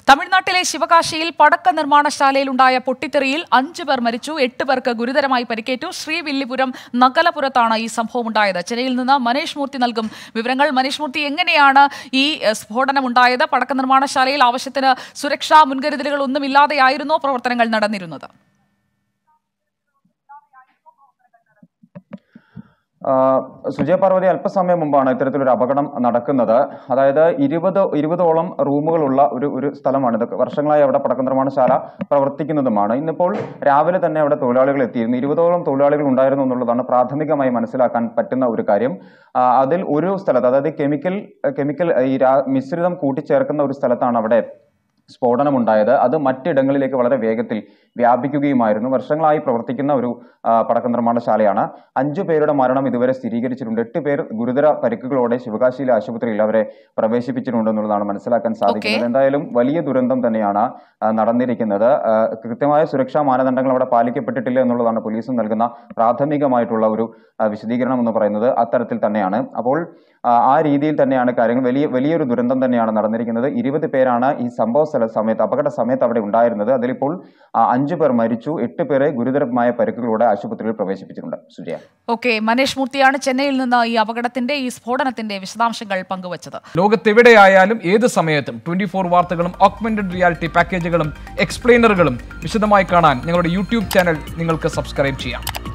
തമിഴ്നാട്ടിലെ ശിവകാശിയിൽ പടക്ക നിർമ്മാണശാലയിലുണ്ടായ പൊട്ടിത്തെറിയിൽ അഞ്ചു പേർ മരിച്ചു എട്ട് പേർക്ക് ഗുരുതരമായി പരിക്കേറ്റു ശ്രീവില്ലിപുരം നഗലപുരത്താണ് ഈ സംഭവം ഉണ്ടായത് ചെന്നൈയിൽ നിന്ന് മനീഷ് മൂർത്തി നൽകും വിവരങ്ങൾ മനീഷ് മൂർത്തി എങ്ങനെയാണ് ഈ എഹ്, സ്ഫോടനം ഉണ്ടായത് പടക്ക നിർമ്മാണശാലയിൽ ആവശ്യത്തിന് സുരക്ഷാ മുൻകരുതലുകൾ ഒന്നുമില്ലാതെയായിരുന്നോ പ്രവർത്തനങ്ങൾ നടന്നിരുന്നത് ആ, സുജയ പാർവതി അല്പസമയം മുമ്പാണ് ഇത്തരത്തിലൊരു അപകടം നടക്കുന്നത് അതായത് ഇരുപത് ഇരുപതോളം റൂമുകളുള്ള ഒരു ഒരു സ്ഥലമാണ് ഇത് വർഷങ്ങളായി അവിടെ പടക്ക നിർമ്മാണശാല പ്രവർത്തിക്കുന്നതുമാണ് ഇന്നിപ്പോൾ രാവിലെ തന്നെ അവിടെ തൊഴിലാളികൾ എത്തിയിരുന്നു ഇരുപതോളം തൊഴിലാളികൾ ഉണ്ടായിരുന്നു എന്നുള്ളതാണ് പ്രാഥമികമായി മനസ്സിലാക്കാൻ പറ്റുന്ന ഒരു കാര്യം ആ, അതിൽ ഒരു സ്ഥലത്ത് അതായത് കെമിക്കൽ കെമിക്കൽ ഈ രാ- മിശ്രിതം കൂട്ടിച്ചേർക്കുന്ന ഒരു സ്ഥലത്താണ് അവിടെ സ്ഫോടനമുണ്ടായത് അത് മറ്റിടങ്ങളിലേക്ക് വളരെ വേഗത്തിൽ വ്യാപിക്കുകയുമായിരുന്നു വർഷങ്ങളായി പ്രവർത്തിക്കുന്ന ഒരു ആ, പടക്ക നിർമ്മാണശാലയാണ് അഞ്ചു പേരുടെ മരണം ഇതുവരെ സ്ഥിരീകരിച്ചിട്ടുണ്ട് എട്ട് പേർ ഗുരുതര പരിക്കുകളോടെ ശിവകാശിയിലെ ആശുപത്രിയിൽ അവരെ പ്രവേശിപ്പിച്ചിട്ടുണ്ട് എന്നുള്ളതാണ് മനസ്സിലാക്കാൻ സാധിക്കുന്നത് എന്തായാലും വലിയ ദുരന്തം തന്നെയാണ് ആ, നടന്നിരിക്കുന്നത് ആ, കൃത്യമായ സുരക്ഷാ മാനദണ്ഡങ്ങൾ അവിടെ പാലിക്കപ്പെട്ടിട്ടില്ല എന്നുള്ളതാണ് പോലീസും നൽകുന്ന പ്രാഥമികമായിട്ടുള്ള ഒരു ആ, വിശദീകരണം എന്ന് പറയുന്നത് അത്തരത്തിൽ തന്നെയാണ് അപ്പോൾ ആ, ആ രീതിയിൽ തന്നെയാണ് കാര്യങ്ങൾ വലിയ വലിയൊരു ദുരന്തം തന്നെയാണ് നടന്നിരിക്കുന്നത് ഇരുപത് പേരാണ് ഈ സംഭവ സ്ഥല സമയത്ത് അപകട സമയത്ത് അവിടെ ഉണ്ടായിരുന്നത് അതിലിപ്പോൾ ആ, അഞ്ചു പേർ മരിച്ചു എട്ട് പേരെ ഗുരുതരമായ പരിക്കുകളോടെ ആശുപത്രിയിൽ പ്രവേശിപ്പിച്ചിട്ടുണ്ട് സുജയ ഓക്കെ മനീഷ് മൂർത്തിയാണ് ചെന്നൈയിൽ നിന്ന് ഈ അപകടത്തിന്റെ ഈ സ്ഫോടനത്തിന്റെ വിശദാംശങ്ങൾ പങ്കുവച്ചത് ലോകത്തെവിടെയായാലും ഏത് സമയത്തും ട്വന്റി ഫോർ വാർത്തകളും ഓഗ്മെന്റഡ് റിയാലിറ്റി പാക്കേജുകളും എക്സ്പ്ലെയിനറുകളും വിശദമായി കാണാൻ ഞങ്ങളുടെ യൂട്യൂബ് ചാനൽ നിങ്ങൾക്ക് സബ്സ്ക്രൈബ് ചെയ്യാം